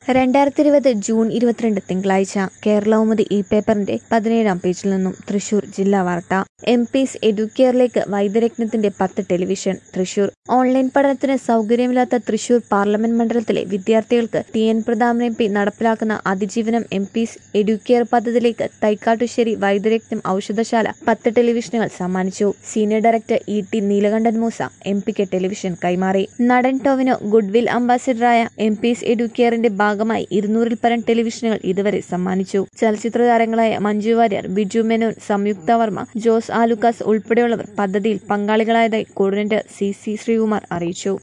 രണ്ടായിരത്തി ഇരുപത് ജൂൺ ഇരുപത്തിരണ്ട് തിങ്കളാഴ്ച കേരളൗമുദി ഈ പേപ്പറിന്റെ പതിനേഴാം പേജിൽ നിന്നും തൃശൂർ ജില്ലാ വാർത്ത എം പീസ് എഡ്യൂക്കെയറിലേക്ക് വൈദ്യരത്നത്തിന്റെ പത്ത് ടെലിവിഷൻ തൃശൂർ ഓൺലൈൻ പഠനത്തിന് സൗകര്യമില്ലാത്ത തൃശൂർ പാർലമെന്റ് മണ്ഡലത്തിലെ വിദ്യാർത്ഥികൾക്ക് T N Prathapan M P നടപ്പിലാക്കുന്ന അതിജീവനം എം പീസ് എഡ്യൂക്കെയർ പദ്ധതിയിലേക്ക് തൈക്കാട്ടുശ്ശേരി വൈദ്യരത്നം ഔഷധശാല പത്ത് ടെലിവിഷനുകൾ സമ്മാനിച്ചു senior director E T Neelakantan Mooss M പിക്ക് ടെലിവിഷൻ കൈമാറി നടൻ ടോവിനോ ഗുഡ്വിൽ അംബാസിഡറായ എം പീസ് എഡ്യൂക്കെയറിന്റെ ഭാഗമായി ഇരുന്നൂറിൽ പരം ടെലിവിഷനുകൾ ഇതുവരെ സമ്മാനിച്ചു ചലച്ചിത്ര താരങ്ങളായ മഞ്ജു വാര്യർ ബിജു മേനോൻ സംയുക്ത വർമ്മ ജോസ് ആലുക്കാസ് ഉൾപ്പെടെയുള്ളവർ പദ്ധതിയിൽ പങ്കാളികളായതായി കോർഡിനേറ്റർ സി സി ശ്രീകുമാർ അറിയിച്ചു